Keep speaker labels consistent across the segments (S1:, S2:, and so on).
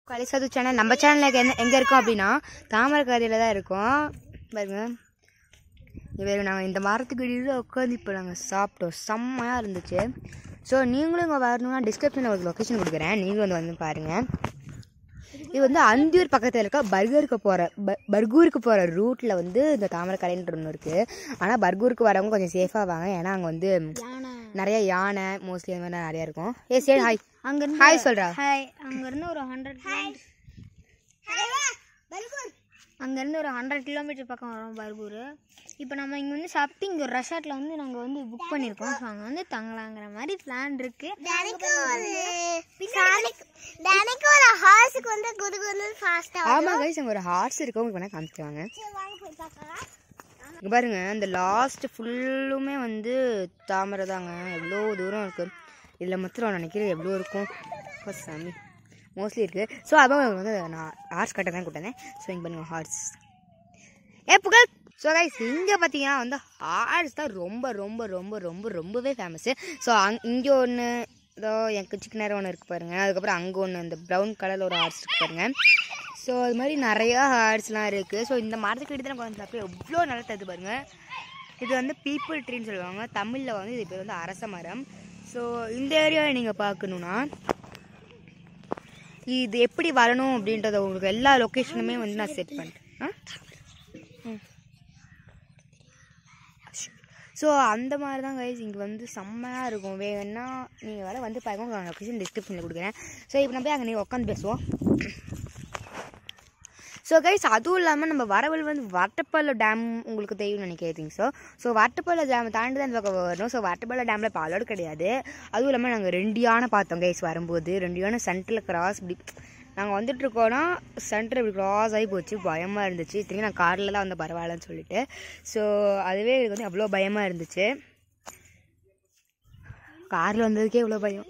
S1: கலிசாது channel நம்ம சேனலுக்கு என்ன எங்கே இருக்கோம் அப்படின்னா தாமரைக்காரியில் தான் இருக்கோம் பாருங்க இவர் நாங்கள் இந்த மரத்துக்கு அடியில் உட்காந்து இப்போ நாங்கள் சாப்பிட்டோம் செம்மையாக இருந்துச்சு ஸோ நீங்களும் இங்கே வரணும்னா டிஸ்கிரிப்ஷனில் உங்களுக்கு லொக்கேஷன் கொடுக்குறேன் நீங்களும் வந்து வந்து பாருங்கள் இது வந்து அந்தியூர் பக்கத்தில் இருக்க பர்கருக்கு போகிற பர்கூருக்கு போகிற ரூட்டில் வந்து இந்த தாமரைக்கரைன்ற ஒன்று இருக்குது ஆனால் பர்கூருக்கு வரவங்க கொஞ்சம் சேஃபாக வாங்க ஏன்னா அங்கே வந்து நிறைய யானை மோஸ்ட்லி அந்த மாதிரி நிறையா இருக்கும் ஏ சரி ஹாய்
S2: அங்கிருந்து
S1: ஹாய் சொல்கிறா
S2: ஹாய் அங்கேருந்து ஒரு ஹண்ட்ரட் அங்கேருந்து ஒரு ஹண்ட்ரட் கிலோமீட்டர் பக்கம் வரும் பர்கூர் இப்போ நம்ம இங்கே வந்து சாப்பிட்டு இங்கே ஒரு ரெசார்ட்டில் வந்து நாங்கள் வந்து புக் பண்ணியிருக்கோம் ஸோ அங்கே வந்து தங்கலாங்கிற மாதிரி பிளான் இருக்கு
S3: தினைக்கு ஒரு ஹார்ஸுக்கு வந்து குது குது ஃபாஸ்டா
S1: ஆமாம் கைஸ் அங்கே ஒரு ஹார்ஸ் இருக்கு உங்களுக்கு வேணால் காமிச்சுவாங்க
S3: வாங்க போய் பார்க்கலாம்
S1: இங்க பாருங்க இந்த லாஸ்ட் ஃபுல்லுமே வந்து தாமரை தாங்க எவ்வளோ தூரம் இருக்கு இதில் மாத்திரம் நான் நினைக்கிறேன் எவ்வளோ இருக்கும் அப்பா சாமி மோஸ்ட்லி இருக்கு ஸோ அதான் உங்களுக்கு வந்து நான் ஹார்ஸ் கட்ட தான் கூட்டேன் ஸோ இங்கே பாருங்க ஹார்ஸ் ஏ புகழ் ஸோ கைஸ் இங்கே பார்த்தீங்கன்னா வந்து ஹார்ஸ் தான் ரொம்ப ரொம்ப ரொம்ப ரொம்ப ரொம்பவே ஃபேமஸ்ஸு ஸோ அங் இங்கே ஒன்று இதோ எனக்கு சிக்கன் நேரம் ஒன்று இருக்குது பாருங்க அதுக்கப்புறம் அங்கே ஒன்று இந்த ப்ரௌன் கலரில் ஒரு ஹார்ஸ் இருக்கு பாருங்க ஸோ அது மாதிரி நிறையா ஹார்ட்ஸ்லாம் இருக்குது ஸோ இந்த மரத்துக்கு எடுத்து நம்ம கொஞ்சம் சாப்பிட்டு எவ்வளோ நல்லா தருது பாருங்க இது வந்து பீப்புள் ட்ரீன்னு சொல்லுவாங்க தமிழில் வந்து இது பேர் வந்து அரச மரம் ஸோ இந்த ஏரியாவை நீங்கள் பார்க்கணுன்னா இது எப்படி வரணும் அப்படின்றத உங்களுக்கு எல்லா லொக்கேஷனுமே வந்து நான் செட் பண்ணிட்டேன் ஸோ அந்த மாதிரி தான் கைஸ் இங்கே வந்து செம்மையாக இருக்கும் வேணும்னா நீங்கள் வேலை வந்து பாருங்க நான் லொக்கேஷன் டிஸ்கிரிப்ஷனில் கொடுக்குறேன் ஸோ இப்போ நம்ம போய் அங்கே நீங்கள் உட்காந்து பேசுவோம் ஸோ கைஸ் அதுவும் இல்லாமல் நம்ம வரவல் வந்து வட்டப்பள்ள டேம் உங்களுக்கு தெரியும்னு நினைக்கிறேன் ஸோ ஸோ வட்டப்பள்ள டேம் தாண்டி தான் இந்த பக்கம் வரணும் ஸோ வட்டப்பள்ள டேமில் இப்போ அலோடு கிடையாது அதுவும் இல்லாமல் நாங்கள் ரெண்டு யானை பார்த்தோம் கைஸ் வரும்போது ரெண்டு யானை சென்டரில் கிராஸ் இப்படி நாங்கள் வந்துட்டு இருக்கோன்னா சென்டர் இப்படி கிராஸ் ஆகி போச்சு பயமாக இருந்துச்சு திரும்பி நான் காரில் தான் வந்து பரவாயில்லன்னு சொல்லிட்டு ஸோ அதுவே எனக்கு வந்து அவ்வளோ பயமாக இருந்துச்சு காரில் வந்ததுக்கே இவ்வளோ பயம்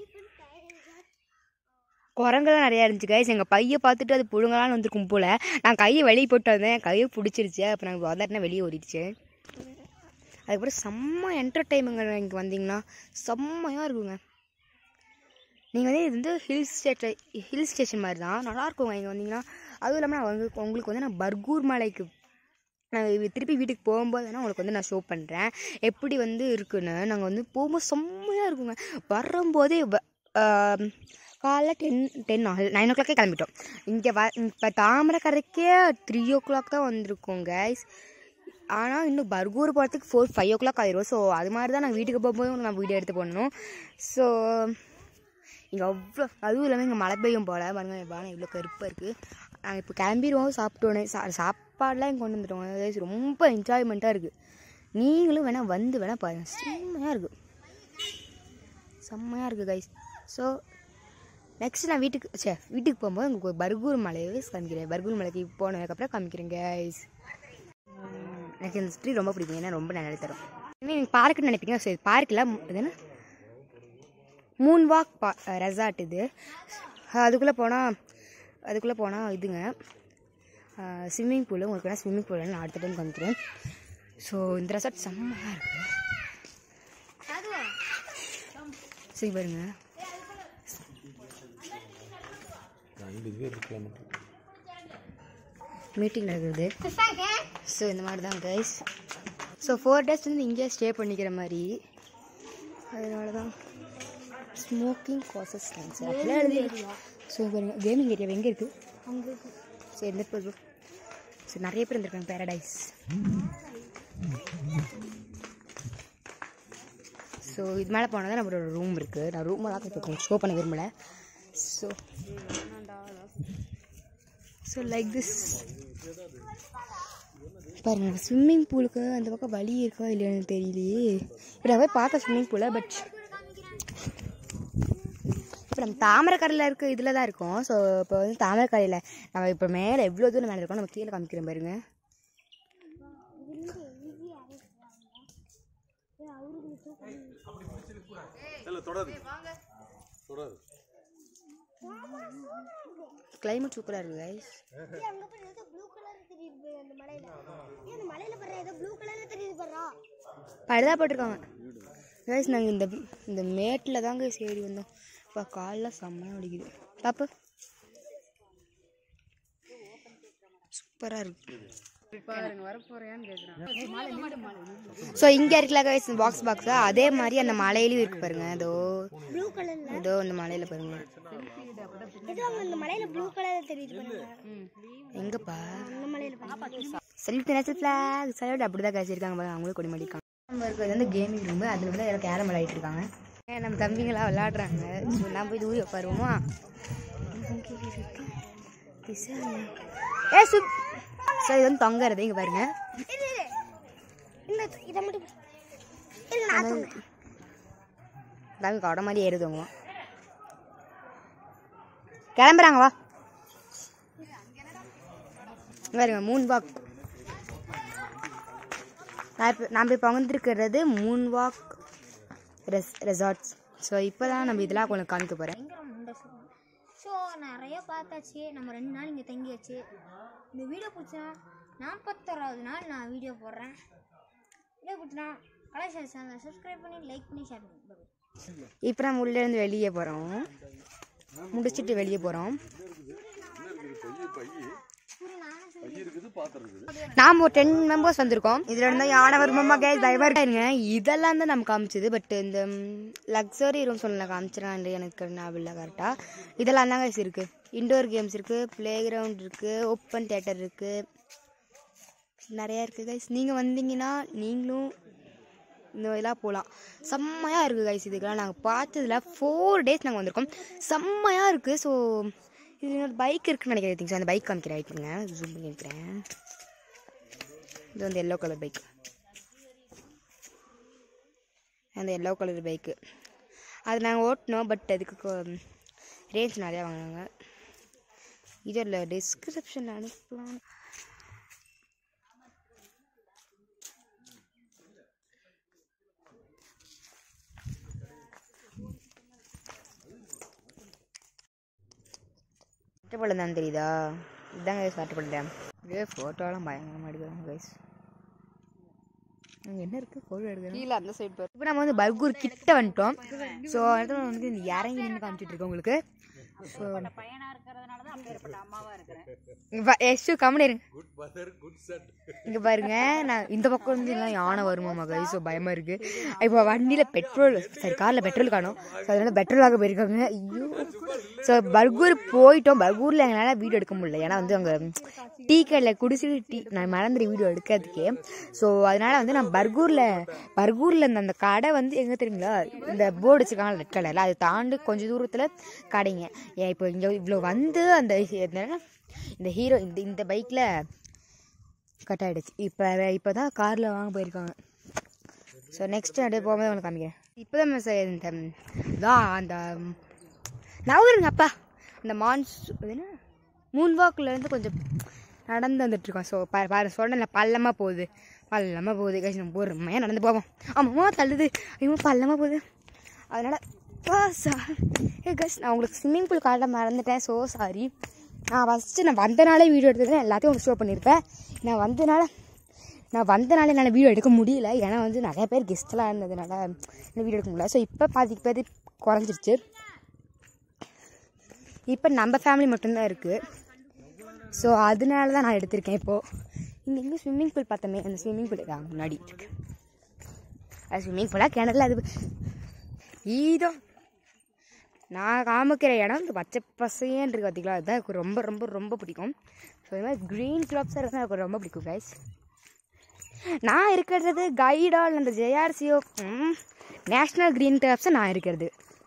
S1: குரங்கு தான் நிறையா இருந்துச்சு கைஸ் எங்கள் பையை பார்த்துட்டு அது புழுங்கலான்னு வந்துருக்கும் போல் நான் கையை வெளியே போட்டு வந்தேன் என் கையை பிடிச்சிருச்சு அப்போ நாங்கள் வந்தாட்டினா வெளியே ஓடிடுச்சு அதுக்கப்புறம் செம்ம என்டர்டைன்மெண்ட் இங்கே வந்தீங்கன்னா செம்மையாக இருக்குங்க நீங்கள் வந்து இது வந்து ஹில் ஸ்டேஷன் ஹில் ஸ்டேஷன் மாதிரி தான் நல்லாயிருக்குங்க இங்கே வந்தீங்கன்னா அதுவும் இல்லாமல் நான் வந்து உங்களுக்கு வந்து நான் பர்கூர் மலைக்கு நான் இது திருப்பி வீட்டுக்கு போகும்போது வேணால் உங்களுக்கு வந்து நான் ஷோ பண்ணுறேன் எப்படி வந்து இருக்குன்னு நாங்கள் வந்து போகும்போது செம்மையாக இருக்குங்க வரும்போதே வ- ஆம், காலைல டென் டென் நைன் ஓ கிளாக்கே கிளம்பிட்டோம் இங்கே வ இப்போ தாமரைக்கரைக்கே த்ரீ ஓ கிளாக் தான் வந்திருக்கோம் கைஸ் ஆனால் இன்னும் பர்கூர் போகிறதுக்கு ஃபோர் ஃபைவ் ஓ கிளாக் ஆயிரும் ஸோ அது மாதிரி தான் நாங்கள் வீட்டுக்கு போகும்போது நான் வீடியோ எடுத்து போடணும் ஸோ இங்கே அவ்வளோ அதுவும் இல்லாமல் இங்கே மழை பெய்யும் போல் பாருங்க வானம் இவ்வளோ கருப்பாக இருக்குது நாங்கள் இப்போ கிளம்பிடுவோம் சாப்பிட்டோன்னே சா சாப்பாடெலாம் இங்கே கொண்டு வந்துட்டோம் guys. ரொம்ப என்ஜாய்மெண்ட்டாக இருக்குது நீங்களும் வேணால் வந்து வேணால் பாருங்கள் செம்மையாக இருக்குது செம்மையாக இருக்குது கைஸ் ஸோ நெக்ஸ்ட் நான் வீட்டுக்கு சே வீட்டுக்கு போகும்போது உங்களுக்கு ஒரு பர்கூர் மலையை காமிக்கிறேன் பர்கூர் மலைக்கு போனதுக்கப்புறம் காமிக்கிறேன் கைஸ் எனக்கு இந்த ஸ்ட்ரீட் ரொம்ப பிடிக்கும் ஏன்னா ரொம்ப நல்லா தரும் நீங்கள் பார்க்குன்னு நினைப்பீங்க சரி பார்க்கில் இது என்ன மூன் வாக் பா ரெசார்ட் இது அதுக்குள்ளே போனால் அதுக்குள்ளே போனால் இதுங்க ஸ்விம்மிங் பூல் உங்களுக்கு வேணால் ஸ்விம்மிங் பூல் நான் அடுத்த டைம் காமிக்கிறேன் ஸோ இந்த ரெசார்ட் செம்மையாக இருக்குது சரி பாருங்க மீட்டிங் நடக்குது ஸோ இந்த மாதிரி தான் கைஸ் ஸோ ஃபோர் டேஸ் வந்து இங்கேயே ஸ்டே பண்ணிக்கிற மாதிரி அதனால தான் ஸ்மோக்கிங் காசஸ் கேன்சர் அப்படிலாம் எழுதி ஸோ பாருங்க கேமிங் ஏரியா எங்கே இருக்குது
S2: அங்கே
S1: சரி இந்த போதும் சரி நிறைய பேர் இருந்திருக்காங்க பேரடைஸ் ஸோ இது மேலே போனால் தான் நம்மளோட ரூம் இருக்குது நான் ரூமெல்லாம் இப்போ ஷோ பண்ண விரும்பல ஸோ ஸோ லைக் திஸ் பாருங்க ஸ்விம்மிங் பூலுக்கு அந்த பக்கம் வழி இருக்கா இல்லையான்னு தெரியலையே இப்போ நான் போய் பார்த்தேன் ஸ்விம்மிங் பூலை பட் இப்போ நம்ம தாமரைக்கரையில் இருக்க இதில் தான் இருக்கோம் ஸோ இப்போ வந்து தாமரைக்கரையில் நம்ம இப்போ மேலே எவ்வளோ தூரம் மேலே இருக்கோம் நம்ம கீழே காமிக்கிறோம் பாருங்க கிளைமேட் சூப்பராக இருக்குது கைஸ்
S3: அங்க பாரு ஏதோ ப்ளூ கலர் தெரியுது அந்த மலையில ஏன் அந்த மலையில பாரு ஏதோ ப்ளூ கலர்ல தெரியுது பாருடா
S1: பழுதா போட்டிருக்காங்க கைஸ் நாங்கள் இந்த இந்த மேட்டில் தாங்க சேரி வந்தோம் இப்போ காலில் செம்மையாக அடிக்குது பாப்பு சூப்பராக இருக்கு ஸோ இங்கே இருக்கல கைஸ் பாக்ஸ் பாக்ஸா அதே மாதிரி அந்த மலையிலயும் இருக்கு பாருங்க அதோ
S3: ப்ளூ கலர்ல
S1: ஏதோ அந்த மலையில பாருங்க
S3: இது அவங்க இந்த மலையில ப்ளூ கலர்ல தெரியுது பாருங்க
S1: எங்கப்பா
S3: அந்த மலையில பாருங்க
S1: செல்ஃபி நேச்சர் ஃபிளாக் சைடு அப்படி தான் காய்ச்சிருக்காங்க பாருங்க அவங்களும் கொடி மாட்டிருக்காங்க நம்ம இருக்கிறது வந்து கேமிங் ரூம் அதில் வந்து எல்லாரும் கேரம் விளையாடிட்டு இருக்காங்க ஏன் நம்ம தம்பிங்களா விளையாடுறாங்க ஸோ நான் போய் தூரி உட்காருவோமா ஏ சுப் ஸோ இது வந்து தொங்கறது இங்கே பாருங்க
S3: இரு, இரு. இந்த இதை மட்டும் இல்ல நான் சொல்றேன்
S1: தம்பி கொடை மாதிரி ஏறுதுங்க கிளம்புறாங்க வா இங்க பாருங்க மூன் வாக் நான் இப்போ நம்ம இப்போ வந்துருக்கிறது மூன் வாக் ரெஸ் ரெசார்ட்ஸ் ஸோ இப்போ தான் நம்ம இதெல்லாம் கொஞ்சம் காமிக்க போகிறேன்
S2: பயங்கர முண்டை ஸோ நிறைய பார்த்தாச்சு நம்ம ரெண்டு நாள் இங்கே தங்கியாச்சு இந்த வீடியோ பிடிச்சா நாற்பத்தோராவது நாள் நான் வீடியோ போடுறேன் வீடியோ பிடிச்சா கலாச்சார சேனலை சப்ஸ்கிரைப் பண்ணி லைக் பண்ணி ஷேர் பண்ணி
S1: இப்போ நம்ம உள்ளே இருந்து வெளியே போகிறோம் முடிச்சிட்டு வெளியே போகிறோம் நாம் ஒரு டென் மெம்பர்ஸ் வந்திருக்கோம் இதில் இருந்தால் யானை வருமாமா கேஸ் பயமாக இருக்காருங்க இதெல்லாம் தான் நம்ம காமிச்சது பட் இந்த லக்ஸரி ரூம் சொல்ல காமிச்சிடான் எனக்கு ஞாபகம் இல்லை கரெக்டாக இதெல்லாம் தான் guys இருக்குது இண்டோர் கேம்ஸ் இருக்குது ப்ளே கிரவுண்ட் இருக்குது ஓப்பன் தேட்டர் இருக்குது நிறையா இருக்குது கைஸ் நீங்கள் வந்தீங்கன்னா நீங்களும் இந்த இதெல்லாம் போகலாம் செம்மையாக இருக்குது கைஸ் இதுக்கெல்லாம் நாங்கள் பார்த்ததுல ஃபோர் டேஸ் நாங்கள் வந்திருக்கோம் செம்மையாக இருக்குது ஸோ இது ஒரு பைக் இருக்குன்னு நினைக்கிறேன் திங்ஸ் அந்த பைக் காமிக்கிறேன் ஆயிட்டுங்க ஜூம் பண்ணி வைக்கிறேன் இது வந்து எல்லோ கலர் பைக் அந்த எல்லோ கலர் பைக்கு அது நாங்கள் ஓட்டினோம் பட் அதுக்கு ரேஞ்ச் நிறையா வாங்கினாங்க இதில் டிஸ்கிரிப்ஷனில் அனுப்பலாம் சாட்டுப்பழம் தான் தெரியுதா இதுதாங்க சாட்டுப்பழம் டேம் இதே ஃபோட்டோலாம் பயங்கரமாக எடுக்கிறாங்க கைஸ் அங்கே என்ன இருக்குது ஃபோட்டோ எடுக்கிறேன் கீழே அந்த சைடு போய் இப்போ நம்ம வந்து பர்கூர் கிட்ட வந்துட்டோம் ஸோ அடுத்து வந்து இந்த இறங்கி நின்று காமிச்சிட்டு இருக்கோம் உங்களுக்கு ஸோ எஸ்டு கம்மி இருங்க இங்க பாருங்க நான் இந்த பக்கம் வந்து எல்லாம் யானை வருமாமா கை ஸோ பயமா இருக்கு இப்போ வண்டியில பெட்ரோல் சரி கார்ல பெட்ரோல் காணும் ஸோ அதனால பெட்ரோல் வாங்க போயிருக்காங்க ஐயோ ஸோ பர்கூர் போயிட்டோம் பர்கூர்ல எங்களால வீடியோ எடுக்க முடியல ஏன்னா வந்து அங்க டீ கடையில் குடிச்சிட்டு டீ நான் மறந்துடு வீடியோ எடுக்கிறதுக்கே ஸோ அதனால வந்து நான் பர்கூர்ல பர்கூர்ல இந்த அந்த கடை வந்து எங்க தெரியுங்களா இந்த போர்டு வச்சிருக்காங்க ரெட் கலர்ல அதை தாண்டி கொஞ்சம் தூரத்துல கடைங்க ஏன் இப்போ இங்க இவ்வளோ வந்து அந்த என்னன்னா, இந்த ஹீரோ இந்த இந்த பைக்ல கட் ஆகிடுச்சு இப்போ இப்போ தான் காரில் வாங்க போயிருக்காங்க ஸோ நெக்ஸ்ட் அப்படியே போகும்போது உங்களுக்கு காமிக்கிறேன் இப்போ தான் மிஸ் இந்த தான் அந்த நவருங்க அப்பா அந்த மான்ஸ் அது என்ன மூன் வாக்குலேருந்து கொஞ்சம் நடந்து வந்துட்டுருக்கோம் ஸோ பா பாரு சொல்கிறேன் பள்ளமாக போகுது பள்ளமாக போகுது கழிச்சு நம்ம பொறுமையாக நடந்து போவோம் ஆமாம்மா தள்ளுது ஐயோ பள்ளமாக போகுது அதனால் வா சா ஏ கஸ் நான் உங்களுக்கு ஸ்விம்மிங் பூல் காட்ட மறந்துட்டேன் ஸோ சாரி நான் ஃபஸ்ட்டு நான் வந்தனாலே வீடியோ எடுத்தது எல்லாத்தையும் உங்களுக்கு ஷோ பண்ணியிருப்பேன் நான் வந்தனால நான் வந்தனால என்னால் வீடியோ எடுக்க முடியல ஏன்னா வந்து நிறைய பேர் கெஸ்ட்லாம் இருந்ததுனால என்னால் வீடியோ எடுக்க முடியல ஸோ இப்போ பாதிக்கு பாதி குறைஞ்சிருச்சு இப்போ நம்ம ஃபேமிலி மட்டும்தான் இருக்குது ஸோ அதனால தான் நான் எடுத்திருக்கேன் இப்போது இங்கே எங்கே ஸ்விம்மிங் பூல் பார்த்தோமே அந்த ஸ்விம்மிங் பூல் முன்னாடி இருக்கு அது ஸ்விம்மிங் பூலாக கிணறுல அது ஈதோ நான் காமிக்கிற இடம் இந்த பச்சை பசையன்னு இருக்கு பார்த்தீங்களா அதுதான் எனக்கு ரொம்ப ரொம்ப ரொம்ப பிடிக்கும் ஸோ இது மாதிரி க்ரீன் கிளாப்ஸாக இருந்தால் எனக்கு ரொம்ப பிடிக்கும் கைஸ் நான் இருக்கிறது கைடால் அந்த ஜேஆர்சிஓ நேஷ்னல் க்ரீன் கிளாப்ஸை நான் இருக்கிறது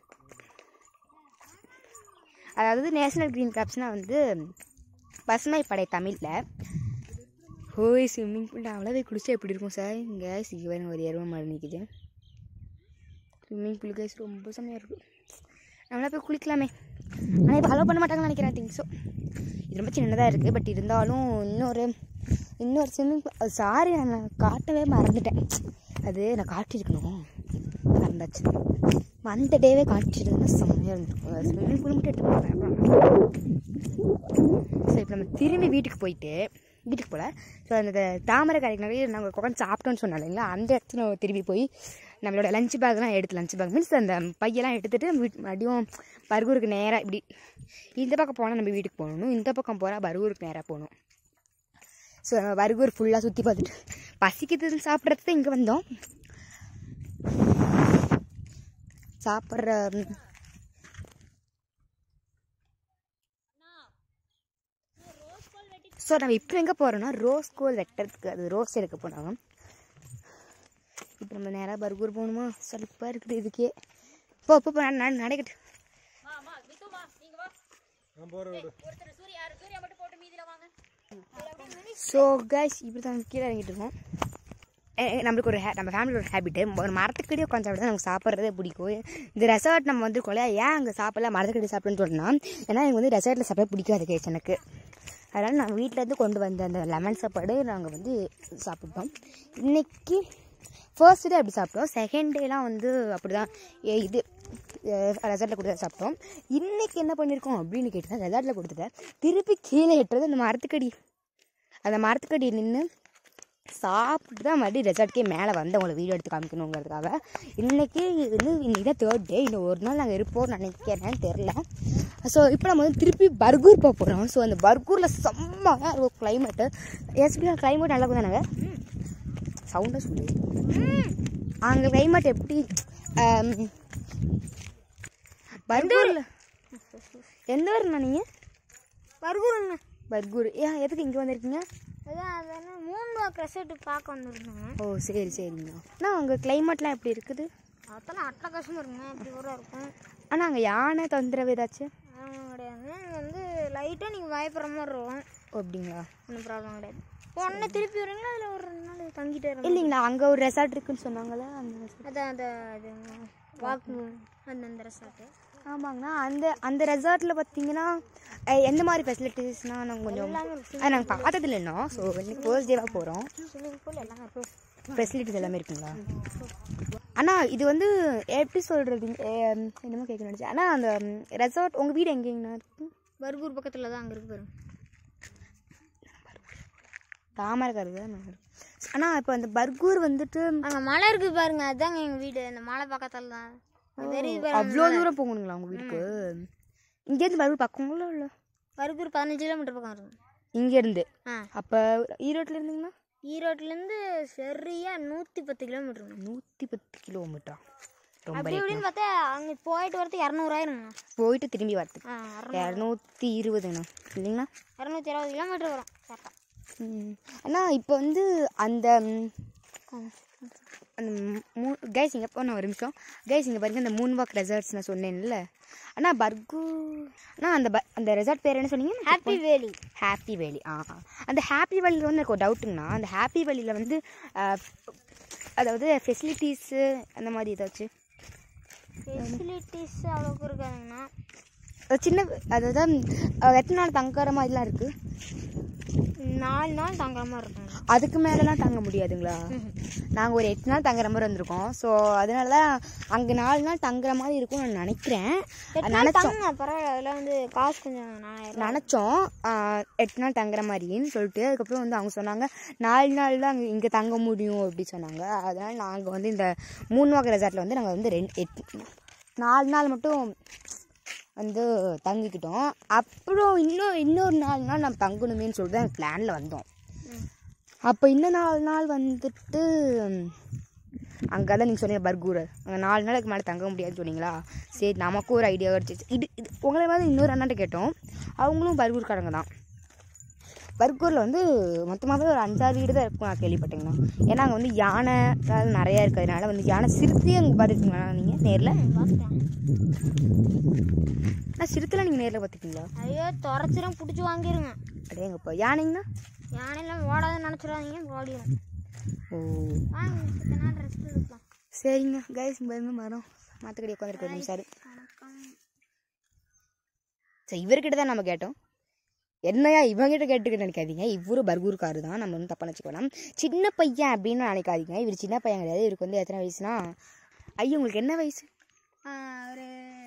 S1: அதாவது நேஷ்னல் க்ரீன் கிளாப்ஸ்னால் வந்து பசுமை படை தமிழில் ஹோய் ஸ்விம்மிங் பூல் அவ்வளோவே குளிச்சா எப்படி இருக்கும் சார் இங்கே சிவன் ஒரு எருவ மாதிரி நிற்குது ஸ்விம்மிங் பூல் கைஸ் ரொம்ப செம்மையாக இருக்கும் நம்மளா போய் குளிக்கலாமே ஆனால் இப்போ அலோவ் பண்ண மாட்டாங்கன்னு நினைக்கிறேன் திங்க் ஸோ இது ரொம்ப சின்னதாக இருக்குது பட் இருந்தாலும் இன்னொரு இன்னொரு ஸ்விம்மிங் பூல் சாரி நான் காட்டவே மறந்துட்டேன் அது நான் காட்டியிருக்கணும் மறந்தாச்சு அந்த டேவே காட்டிருந்தா செம்மையாக இருந்திருக்கும் ஸ்விம்மிங் பூல் மட்டும் எடுத்து போகிறேன் ஸோ இப்போ நம்ம திரும்பி வீட்டுக்கு போயிட்டு வீட்டுக்கு போகல ஸோ அந்த தாமரை கடைக்கு நிறைய நாங்கள் உட்காந்து சாப்பிட்டோன்னு சொன்னோம் இல்லைங்களா அந்த இடத்துல நம்ம திரும்பி போய் நம்மளோட லஞ்ச் பேக்லாம் எடுத்து லஞ்ச் பேக் மீன்ஸ் அந்த பையெல்லாம் எடுத்துகிட்டு நம்ம வீட்டு மறுபடியும் பர்கூருக்கு நேராக இப்படி இந்த பக்கம் போனால் நம்ம வீட்டுக்கு போகணும் இந்த பக்கம் போனால் பர்கூருக்கு நேராக போகணும் ஸோ பர்கூர் ஃபுல்லாக சுற்றி பார்த்துட்டு பசிக்குதுன்னு சாப்பிட்றது தான் இங்கே வந்தோம் சாப்பிட்ற ஸோ நம்ம இப்போ எங்கே போகிறோம்னா ரோஸ் கோல் வெட்டுறதுக்கு அது ரோஸ் எடுக்க போனோம் இப்போ நம்ம நேராக பர்கூர் போகணுமா சலிப்பாக இருக்குது இதுக்கே போ போ போ, நட நடக்கட்டு ஸோ கைஸ் இப்படி தான் கீழே இறங்கிட்டு இருக்கோம் எ- எ- நம்மளுக்கு ஒரு ஹே- நம்ம ஃபேமிலியோட ஒரு ஹேபிட்டு ஒரு மரத்துக்கடியே உட்காந்து சாப்பிட்டா நமக்கு சாப்பிட்றதே பிடிக்கும் இந்த ரெசார்ட் நம்ம வந்துருக்கோம்ல ஏன் அங்கே சாப்பிடல மரத்துக்கடி சாப்பிடுன்னு சொன்னால் ஏன்னா எனக்கு வந்து ரெசார்ட்டில் சாப்பிட பிடிக்காது கேஸ் எனக்கு அதனால் நான் வீட்டிலேருந்து கொண்டு வந்த அந்த லெமன் சாப்பாடு நாங்கள் வந்து சாப்பிட்டோம் இன்னைக்கு ஃபர்ஸ்ட் டே அப்படி சாப்பிட்டோம் செகண்ட் டேலாம் வந்து அப்படி தான் இது ரெசார்ட்டில் கொடுத்து சாப்பிட்டோம் இன்னைக்கு என்ன பண்ணியிருக்கோம் அப்படின்னு கேட்டால் ரெசார்ட்டில் கொடுத்துட்டேன் திருப்பி கீழே எட்டுறது அந்த மரத்துக்கடி அந்த மரத்துக்கடி நின்று சாப்பிட்டு தான் மறுபடியும் ரெசார்ட்டுக்கே மேலே வந்து உங்களை வீடியோ எடுத்து காமிக்கணுங்கிறதுக்காக இன்றைக்கி வந்து இன்னைக்கு தான் தேர்ட் டே இன்னும் ஒரு நாள் நாங்கள் இருப்போம்னு நினைக்கிறேன்னு தெரில ஸோ இப்போ நம்ம வந்து திருப்பி பர்கூர் போக போகிறோம் ஸோ அந்த பர்கூரில் செம்மையாக இருக்கும் கிளைமேட்டு எஸ்பி கிளைமேட் நல்லா இருக்கும் தானங்க சவுண்டாக சொல்லு அங்கே கிளைமேட் எப்படி ஆம், பர்கூரில் எந்த ஊருண்ணா நீங்கள்
S2: பர்கூருங்க
S1: பர்கூர் ஏன் எதுக்கு இங்கே வந்திருக்கீங்க
S2: அதான் அதான் மூணு வாக்கு ரெசார்ட் பார்க்க வந்திருந்தாங்க
S1: ஓ சரி சரிங்க அண்ணா அங்கே கிளைமேட்லாம் எப்படி இருக்குது
S2: அதெல்லாம் அட்டகாசமாக இருக்குங்க இப்படி கூட இருக்கும்
S1: ஆனால் அங்கே யானை தொந்தரவு ஏதாச்சும்
S2: அதெல்லாம் கிடையாதுங்க இங்கே வந்து லைட்டாக நீங்கள் பயப்படுற மாதிரி இருக்கும்
S1: ஓ அப்படிங்களா
S2: ஒன்றும் ப்ராப்ளம் கிடையாது உடனே திருப்பி வரீங்களா இல்லை ஒரு ரெண்டு நாள் தங்கிட்டே இருங்க
S1: இல்லைங்களா அங்கே ஒரு ரெசார்ட் இருக்குன்னு சொன்னாங்களே அந்த resort.
S2: அதான் அந்த அது வாக்கு அந்த அந்த ரெசார்ட்டு
S1: ஆமாங்கண்ணா அந்த அந்த ரெசார்ட்டில் பார்த்தீங்கன்னா அஹ், எந்த மாதிரி ஃபெசிலிட்டிஸ்னால் நாங்கள் கொஞ்சம் அது நாங்கள் பார்த்ததில்ல இன்னும் ஸோ இன்னைக்கு ஃபர்ஸ்ட் டேவாக போகிறோம்
S2: ஸ்விம்மிங் பூல் எல்லாமே இருக்கும்
S1: ஃபெசிலிட்டிஸ் எல்லாமே இருக்குங்களா அண்ணா இது வந்து எப்படி சொல்கிறது என்னமோ கேட்க நினச்சேன் அண்ணா அந்த ரெசார்ட் உங்கள் வீடு எங்கேங்கண்ணா இருக்கு
S2: பர்கூர் பக்கத்தில் தான் அங்கே இருக்கு பாருங்க
S1: தாமரைக்காரு தான் அண்ணா இப்போ அந்த பர்கூர் வந்துட்டு
S2: அங்கே மலை இருக்குது பாருங்க அதுதாங்க எங்கள் வீடு அந்த மலை பக்கத்தில் தான் அது தெரியுது பாருங்க
S1: அவ்வளோ தூரம் போகணுங்களா உங்கள் வீட்டுக்கு இங்கேருந்து பர்கூர் பக்கங்களோ இல்லை
S2: பர்கூர் பதினஞ்சு கிலோமீட்டர் பக்கம் இருக்கும்
S1: இங்கேருந்து
S2: ஆ
S1: அப்போ ஈரோட்டில் இருந்தீங்கன்னா
S2: ஈரோட்லேருந்து சரியா நூற்றி பத்து கிலோமீட்டருங்க
S1: நூற்றி பத்து கிலோமீட்டரா ரொம்ப
S2: அப்படி இப்படின்னு பார்த்தா அங்கே போயிட்டு வரதுக்கு இரநூறாயிருங்க
S1: போயிட்டு திரும்பி வரதுக்கு
S2: ஆ
S1: இரநூத்தி இருபதுண்ணா இல்லைங்களா
S2: இரநூத்தி இருபது கிலோமீட்டர் வரும் கரெக்டாக
S1: ம். அண்ணா இப்போ வந்து அந்த ம், அந்த மூ கைஸ் இங்கே போன ஒரு நிமிஷம் கைஸ் இங்கே பாருங்க அந்த மூன் வாக் ரெசார்ட்ஸ் நான் சொன்னேன்ல அண்ணா பர்கு அண்ணா அந்த ப அந்த ரெசார்ட் பேர் என்ன சொன்னீங்க
S2: ஹாப்பி வேலி
S1: ஹாப்பி வேலி ஆ ஆ. அந்த ஹாப்பி வேலியில் வந்து எனக்கு ஒரு டவுட்டுங்கண்ணா அந்த ஹாப்பி வேலியில் வந்து ஆ, அதாவது ஃபெசிலிட்டிஸு அந்த மாதிரி ஏதாச்சும்
S2: ஃபெசிலிட்டிஸ் அவ்வளோக்கு இருக்காதுங்கண்ணா
S1: ஒரு சின்ன அதாவது அஹ், எத்தனை நாள் தங்குற மாதிரிலாம் இருக்குது
S2: நாலு நாள் தங்குற மாதிரி இருக்குங்க
S1: அதுக்கு மேலெலாம் தங்க முடியாதுங்களா நாங்கள் ஒரு எட்டு நாள் தங்குற மாதிரி வந்திருக்கோம் ஸோ அதனால தான் அங்கே நாலு நாள் தங்குற மாதிரி இருக்கும்னு நான் நினைக்கிறேன் நினச்சோம்
S2: தங்க பரவாயில்ல அதில் வந்து காசு கொஞ்சம் நாலாயிரம்
S1: நினச்சோம் எட்டு நாள் தங்குற மாதிரின்னு சொல்லிட்டு அதுக்கப்புறம் வந்து அவங்க சொன்னாங்க நாலு நாள் தான் இங்கே தங்க முடியும் அப்படி சொன்னாங்க அதனால் நாங்கள் வந்து இந்த மூணு வகை ரெசார்ட்டில் வந்து நாங்கள் வந்து ரெண்டு எட்டு நாலு நாள் மட்டும் வந்து தங்கிக்கிட்டோம் அப்புறம் இன்னும் இன்னொரு நாலு நாள் நம்ம தங்கணுமேன்னு சொல்லிட்டு தான் பிளானில் வந்தோம் அப்போ இன்னும் நாலு நாள் வந்துட்டு அங்கே தான் நீங்கள் சொன்னீங்க பர்கூர் அங்கே நாலு நாளுக்கு மேலே தங்க முடியாதுன்னு சொன்னீங்களா சரி நமக்கும் ஒரு ஐடியா கிடச்சிச்சு இது இது உங்களை மாதிரி இன்னொரு அண்ணாட்ட கேட்டோம் அவங்களும் பர்கூர்காரங்க தான் பர்கூரில் வந்து மொத்தமாகவே ஒரு அஞ்சாறு வீடு தான் இருக்கும் நான் கேள்விப்பட்டேங்கண்ணா ஏன்னா அங்கே வந்து யானை அதெல்லாம் நிறையா இருக்கிறதுனால வந்து யானை சிறுத்தையே அங்கே பார்த்துருக்கீங்களா நீங்கள் நேரில்
S2: பார்த்துட்டேன்
S1: நான் சிறுத்தைலாம் நீங்கள் நேரில் பார்த்துருக்கீங்களா
S2: ஐயோ துறச்சிரும் பிடிச்சி வாங்கிருங்க
S1: அடேங்கப்பா யானைங்கண்ணா
S2: யானையெல்லாம் ஓடாதுன்னு நினச்சிடாதீங்க ஓடிடும்
S1: ஓ
S2: வாங்க கொஞ்ச நாள் ரெஸ்ட் எடுக்கலாம்
S1: சரிங்க கைஸ் பாருங்க மரம் மாத்தக்கடி உட்காந்துருக்க நிமிஷம்
S2: வணக்கம்
S1: சரி இவர்கிட்ட தான் நம்ம கேட்டோம் என்னையா இவங்கிட்ட கேட்டுக்கிட்டு நினைக்காதீங்க இவரு பர்கூர்காரு தான் நம்ம ஒன்றும் தப்பாக நினச்சிக்க வேணாம் சின்ன பையன் அப்படின்னு நினைக்காதீங்க இவர் சின்ன பையன் கிடையாது இவருக்கு வந்து எத்தனை வயசுனா ஐயோ உங்களுக்கு என்ன வயசு
S2: ஒரு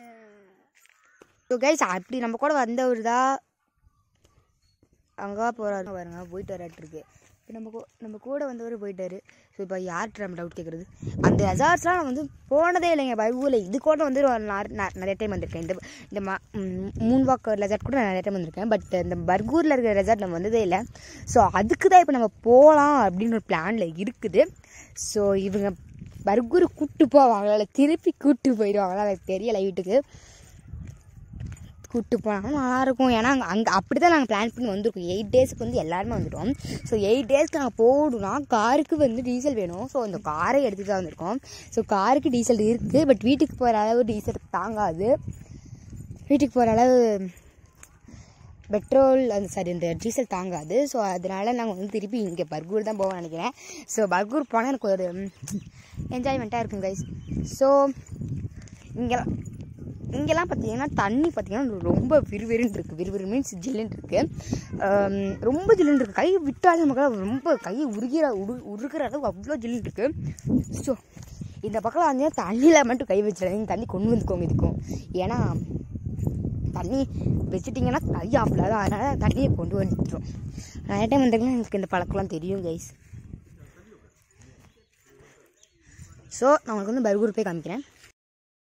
S1: ஸோ கைஸ் அப்படி நம்ம கூட வந்தவர் தான் அங்கே போகிறாரு பாருங்க போயிட்டு வராட்டிருக்கு இப்போ நம்ம கூ- நம்ம கூட வந்தவர் போயிட்டாரு ஸோ இப்போ யார்கிட்ட நம்ம டவுட் கேட்குறது அந்த ரெசார்ட்ஸ்லாம் நான் வந்து போனதே இல்லைங்க பைபூவில் இது கூட வந்து ஒரு நா- நா- நிறைய டைம் வந்திருக்கேன் இந்த இந்த மா மூன்வாக் ரெசார்ட் கூட நான் நிறைய டைம் வந்திருக்கேன் பட் இந்த பர்கூரில் இருக்கிற ரெசார்ட் நம்ம வந்ததே இல்லை ஸோ அதுக்கு தான் இப்போ நம்ம போகலாம் அப்படின்னு ஒரு பிளானில் இருக்குது ஸோ இவங்க பர்கூர் கூப்பிட்டு போவாங்களா திருப்பி கூப்பிட்டு போயிடுவாங்களா எனக்கு தெரியலை வீட்டுக்கு கூப்பிட்டு போனாலும் நல்லாயிருக்கும் ஏன்னா அங்கே அங்கே அப்படி தான் நாங்கள் பிளான் பண்ணி வந்திருக்கோம் எயிட் டேஸ்க்கு வந்து எல்லாருமே வந்துட்டோம் ஸோ எயிட் டேஸ்க்கு நாங்கள் போகணும்னா காருக்கு வந்து டீசல் வேணும் ஸோ அந்த காரை எடுத்துகிட்டு தான் வந்திருக்கோம் ஸோ காருக்கு டீசல் இருக்குது பட் வீட்டுக்கு போகிற அளவு டீசல் தாங்காது வீட்டுக்கு போகிற அளவு பெட்ரோல் அந்த சாரி இந்த டீசல் தாங்காது ஸோ அதனால நாங்கள் வந்து திருப்பி இங்கே பர்கூர் தான் போவோம்னு நினைக்கிறேன் ஸோ பர்கூர் போனால் எனக்கு ஒரு என்ஜாய்மெண்ட்டாக இருக்கும் கைஸ் ஸோ இங்கெல்லாம் இங்கெல்லாம் பார்த்தீங்கன்னா தண்ணி பார்த்தீங்கன்னா ரொம்ப விறுவிறுன்னு இருக்குது விறுவிறு மீன்ஸ் ஜில்லுன்னு இருக்குது ரொம்ப ஜில்லுன்னு இருக்குது கை விட்டாலும் நமக்கு ரொம்ப கை உருகிற உரு உருகிற அளவுக்கு அவ்வளோ ஜில்லுன்னு இருக்குது ஸோ இந்த பக்கம் வந்து தண்ணியில் மட்டும் கை வச்சிடாதீங்க தண்ணி கொண்டு வந்துக்கோங்க இதுக்கும் ஏன்னா தண்ணி வச்சுட்டிங்கன்னா கை ஆஃபில் தான் அதனால் தண்ணியை கொண்டு வந்துட்டோம் நிறைய டைம் வந்தாங்கன்னா எனக்கு இந்த பழக்கம்லாம் தெரியும் கைஸ் ஸோ நான் உங்களுக்கு வந்து பர்கூர் போய் காமிக்கிறேன்